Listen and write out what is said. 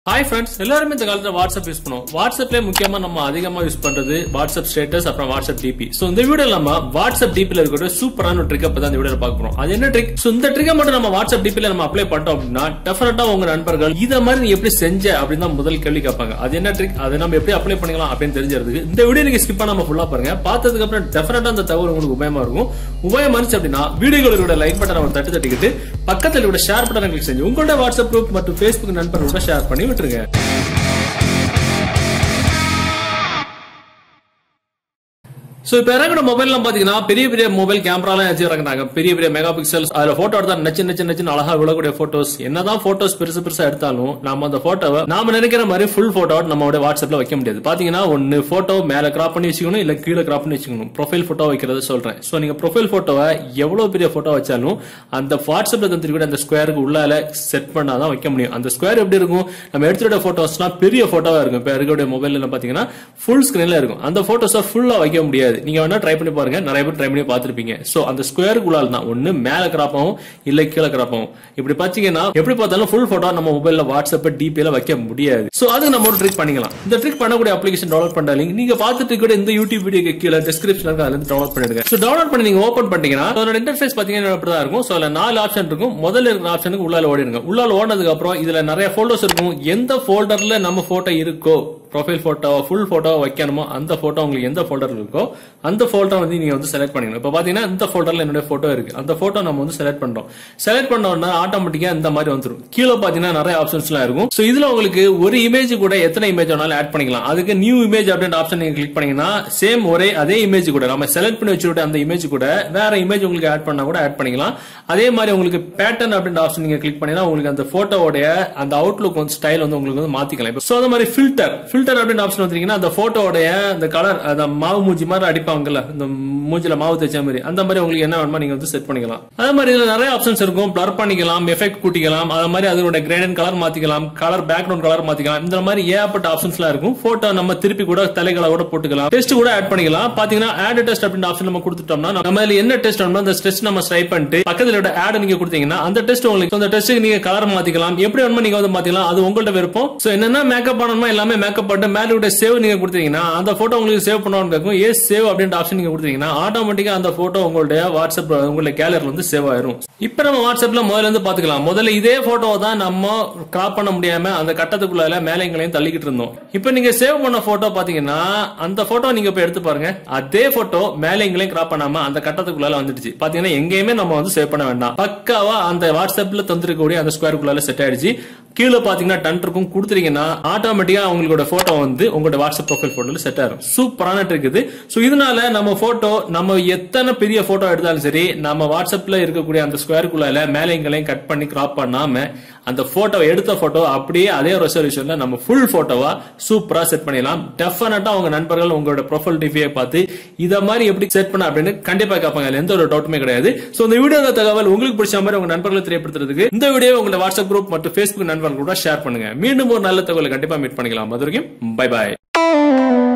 hi friends எல்லாருமே இந்த காலத்துல வாட்ஸ்அப் யூஸ் பண்ணுவோம் வாட்ஸ்அப்ல முக்கியமா நம்ம அதிகமா யூஸ் பண்றது வாட்ஸ்அப் ஸ்டேட்டஸ் அப்புறம் வாட்ஸ்அப் டிபி சோ இந்த வீடியோ நம்ம வாட்ஸ்அப் டிபில இருக்கிற சூப்பரான ஒரு ட்ரிக் தான் இந்த வீடியோ பார்க்க போறோம் அது என்ன ட்ரிக் சோ இந்த ட்ரிக்கை மட்டும் நம்ம வாட்ஸ்அப் டிபில நம்ம அப்ளை பண்ணிட்டோம் அப்படின்னா டெஃபினட்டா உங்க நண்பர்கள் இத மாதிரி நீ எப்படி செஞ்ச அப்படின்னு தான் முதல் கேள்வி கேட்பாங்க அது என்ன ட்ரிக் அதை நம்ம எப்படி அப்ளை பண்ணிக்கலாம் அப்படின்னு தெரிஞ்சிருக்கு இந்த வீடியோ நீங்க ஸ்கிப் பண்ணாம ஃபுல்லா பாருங்க பார்த்ததுக்கு அப்புறம் டெஃபினட்டா அந்த தகவல் உங்களுக்கு உபயமா இருக்கும் உபயம் இருந்துச்சு அப்படின்னா வீடியோகளோட லைக் பட்டனை ஒரு தட்டு தட்டிக்கிட்டு பக்கத்துல கூட ஷேர் பட்டனை கிளிக் செஞ்சு உங்களோட வாட்ஸ்அப் குரூப் மற்றும் ஃபேஸ்புக் நண்பர்களோட ஷேர் பண்ணி விட்டுருங்க சோ இப்ப இறங்குற மொபைல் பாத்தீங்கன்னா பெரிய பெரிய மொபைல் கேமராலாம் வச்சு இறங்குறாங்க பெரிய பெரிய மெகா பிக்சல்ஸ் அதுல போட்டோ எடுத்தா நச்சு நச்சு நச்சுன்னு அழகா விழக்கூடிய போட்டோஸ் என்னதான் போட்டோஸ் பெருசு பெருசா எடுத்தாலும் நாம அந்த போட்டோவை நாம நினைக்கிற மாதிரி ஃபுல் போட்டோ நம்மளோட வாட்ஸ்அப்ல வைக்க முடியாது பாத்தீங்கன்னா ஒன்னு போட்டோ மேல கிராப் பண்ணி வச்சுக்கணும் இல்ல கீழே கிராப் பண்ணி வச்சுக்கணும் ப்ரொஃபைல் போட்டோ வைக்கிறது சொல்றேன் சோ நீங்க ப்ரொஃபைல் போட்டோவை எவ்வளவு பெரிய போட்டோ வச்சாலும் அந்த வாட்ஸ்அப்ல தந்திருக்கிற அந்த ஸ்கொயருக்கு உள்ளால செட் பண்ணாதான் வைக்க முடியும் அந்த ஸ்கொயர் எப்படி இருக்கும் நம்ம எடுத்துக்கிட்ட போட்டோஸ்லாம் பெரிய போட்டோவா இருக்கும் இப்ப இருக்கக்கூடிய மொபைல்ல பாத்தீங்கன்னா ஃபுல் ஸ்கிரீன்ல இருக்கும் அந்த போட்டோஸை ஃபுல்லா வைக்க முடியாது நீங்க வேணா ட்ரை பண்ணி பாருங்க நிறைய பேர் ட்ரை பண்ணி பார்த்திருப்பீங்க சோ அந்த ஸ்கொயருக்குள்ளால் தான் ஒண்ணு மேல கிராப் ஆகும் இல்ல கீழே கிராப் ஆகும் இப்படி பாத்தீங்கன்னா எப்படி பார்த்தாலும் ஃபுல் போட்டோ நம்ம மொபைல்ல வாட்ஸ்அப் டிபில வைக்க முடியாது சோ அதுக்கு நம்ம ஒரு ட்ரிக் பண்ணிக்கலாம் இந்த ட்ரிக் பண்ணக்கூடிய அப்ளிகேஷன் டவுன்லோட் பண்ண லிங்க் நீங்க பார்த்துட்டு கூட இந்த யூடியூப் வீடியோ கீழே டிஸ்கிரிப்ஷன் இருக்கு அதுல இருந்து டவுன்லோட் பண்ணிடுங்க சோ டவுன்லோட் பண்ணி நீங்க ஓபன் பண்ணீங்கன்னா அதோட இன்டர்ஃபேஸ் பாத்தீங்கன்னா இப்படிதான் இருக்கும் சோ அதுல நாலு ஆப்ஷன் இருக்கும் முதல்ல இருக்கிற ஆப்ஷனுக்கு உள்ளால ஓடிடுங்க உள்ளால ஓடினதுக்கு அப்புறம் இதுல நிறைய போட்டோஸ் இருக்கும் எந்த ஃபோல்டர்ல நம்ம போட்டோ இருக்கோ ப்ரொஃபைல் போட்டோ ஃபுல் போட்டோ வைக்கணுமோ அந்த போட்டோ உங்களுக்கு எந்த ஃபோல்டர் இருக்கோ அந்த ஃபோல்டர் வந்து நீங்க வந்து செலக்ட் பண்ணிக்கணும் இப்போ பாத்தீங்கன்னா இந்த ஃபோல்டர்ல என்னுடைய போட்டோ இருக்கு அந்த போட்டோ நம்ம வந்து செலக்ட் பண்றோம் செலக்ட் பண்ண உடனே ஆட்டோமேட்டிக்கா இந்த மாதிரி வந்துரும் கீழே பாத்தீங்கன்னா நிறைய ஆப்ஷன்ஸ்லாம் இருக்கும் ஸோ இதுல உங்களுக்கு ஒரு இமேஜ் கூட எத்தனை இமேஜ் வேணாலும் ஆட் பண்ணிக்கலாம் அதுக்கு நியூ இமேஜ் அப்படின்ற ஆப்ஷன் நீங்க கிளிக் பண்ணீங்கன்னா சேம் ஒரே அதே இமேஜ் கூட நம்ம செலக்ட் பண்ணி வச்சுட்டு அந்த இமேஜ் கூட வேற இமேஜ் உங்களுக்கு ஆட் பண்ணா கூட ஆட் பண்ணிக்கலாம் அதே மாதிரி உங்களுக்கு பேட்டர்ன் அப்படின்ற ஆப்ஷன் நீங்க கிளிக் பண்ணீங்கன்னா உங்களுக்கு அந்த போட்டோவோட அந்த அவுட்லுக் வந்து ஸ்டைல் வந்து உங்களுக்கு வந்து மாத்திக்கலாம் இப்போ ஸோ அந்த மாதிரி ஃபில்டர் ஃபில்டர் அப்படின்ற ஆப்ஷன் வந்தீங்கன்னா அந்த போட்டோடைய அந்த கலர் அந்த மாவு மூஞ்சி மாதிரி அடிப்பாங்கல்ல இந்த மூஞ்சில மாவு தேய்ச்ச மாதிரி அந்த மாதிரி உங்களுக்கு என்ன வேணுமோ நீங்க வந்து செட் பண்ணிக்கலாம் அதே மாதிரி இதுல நிறைய ஆப்ஷன்ஸ் இருக்கும் பிளர் பண்ணிக்கலாம் எஃபெக்ட் கூட்டிக்கலாம் அது மாதிரி அதோட கிரேடன் கலர் மாத்திக்கலாம் கலர் பேக்ரவுண்ட் கலர் மாத்திக்கலாம் இந்த மாதிரி ஏகப்பட்ட ஆப்ஷன்ஸ் எல்லாம் இருக்கும் போட்டோ நம்ம திருப்பி கூட தலைகளை கூட போட்டுக்கலாம் டெஸ்ட் கூட ஆட் பண்ணிக்கலாம் பாத்தீங்கன்னா ஆட் டெஸ்ட் அப்படின்ற ஆப்ஷன் நம்ம கொடுத்துட்டோம்னா நம்ம இதுல என்ன டெஸ்ட் வேணுமோ அந்த டெஸ்ட் நம்ம ஸ்ட்ரைப் பண்ணிட்டு பக்கத்துல ஆட் நீங்க கொடுத்தீங்கன்னா அந்த டெஸ்ட் உங்களுக்கு அந்த டெஸ்ட்டுக்கு நீங்க கலர் மாத்திக்கலாம் எப்படி வேணுமோ நீங்க வந்து மாத்திக்கலாம் அது உங்கள்ட்ட விருப்பம் சோ என்னென்ன மேக்கப் பண்ணணுமோ எல்லாமே மேக்கப் பண்ணிட்டு மேல சேவ் நீங்க கொடுத்தீங்கன்னா அந்த போட்டோ உங்களுக்கு சேவ் பண்ணணும்னு கேட்கும் ஏ சேவ் அப்படின்ற ஆப்ஷன் நீங்க கொடுத்தீங்கன்னா ஆட்டோமேட்டிக்கா அந்த போட்டோ உங்களுடைய வாட்ஸ்அப் உங்களுடைய கேலரில வந்து சேவ் ஆயிரும் இப்ப நம்ம வாட்ஸ்அப்ல முதல்ல இருந்து பாத்துக்கலாம் முதல்ல இதே போட்டோ தான் நம்ம கிராப் பண்ண முடியாம அந்த கட்டத்துக்குள்ள மேலைங்களையும் தள்ளிக்கிட்டு இருந்தோம் இப்ப நீங்க சேவ் பண்ண போட்டோ பாத்தீங்கன்னா அந்த போட்டோ நீங்க இப்ப எடுத்து பாருங்க அதே போட்டோ மேலைங்களையும் கிராப் பண்ணாம அந்த கட்டத்துக்குள்ள வந்துடுச்சு பாத்தீங்கன்னா எங்கேயுமே நம்ம வந்து சேவ் பண்ண வேண்டாம் பக்காவா அந்த வாட்ஸ்அப்ல தந்திருக்கக்கூடிய அந்த ஸ்கொயருக்குள்ள செட் ஆயிடுச்சு கீழே பாத்தீங்கன்னா டன் இருக்கும் கொடுத்துறீங்கன்னா ஆட்டோமேட்டிக்கா உங்களோட போட்டோ வந்து உங்களோட வாட்ஸ்அப் ப்ரொஃபைல் போட்டோல செட் ஆயிரும் சூப்பரான ட்ரிக் இது சோ இதனால நம்ம போட்டோ நம்ம எத்தனை பெரிய போட்டோ எடுத்தாலும் சரி நம்ம வாட்ஸ்அப்ல இருக்கக்கூடிய அந்த ஸ்கொயருக்குள்ள மேலைங்களையும் கட் பண்ணி கிராப் பண்ணாம அந்த போட்டோ எடுத்த போட்டோ அப்படியே அதே ரெசல்யூஷன்ல நம்ம ஃபுல் போட்டோவா சூப்பரா செட் பண்ணிடலாம் டெஃபினட்டா உங்க நண்பர்கள் உங்களோட ப்ரொஃபைல் டிபியை பார்த்து இத மாதிரி எப்படி செட் பண்ண அப்படின்னு கண்டிப்பா கேட்பாங்க அதுல எந்த ஒரு டவுட்டுமே கிடையாது சோ இந்த வீடியோ தகவல் உங்களுக்கு பிடிச்ச மாதிரி உங்க நண்பர்களை தெரியப்படுத்துறதுக்கு இந்த வீடியோ உங்களோட வாட்ஸ்அப் குரூப் மற்றும் ஃபேஸ்புக் நண்பர்கள் கூட ஷேர் பண்ணுங்க மீண்டும் ஒரு நல்ல தகவலை கண்டிப்பா மீட் பண்ணிக்கலாம் அது வரைக்கும் பை பாய்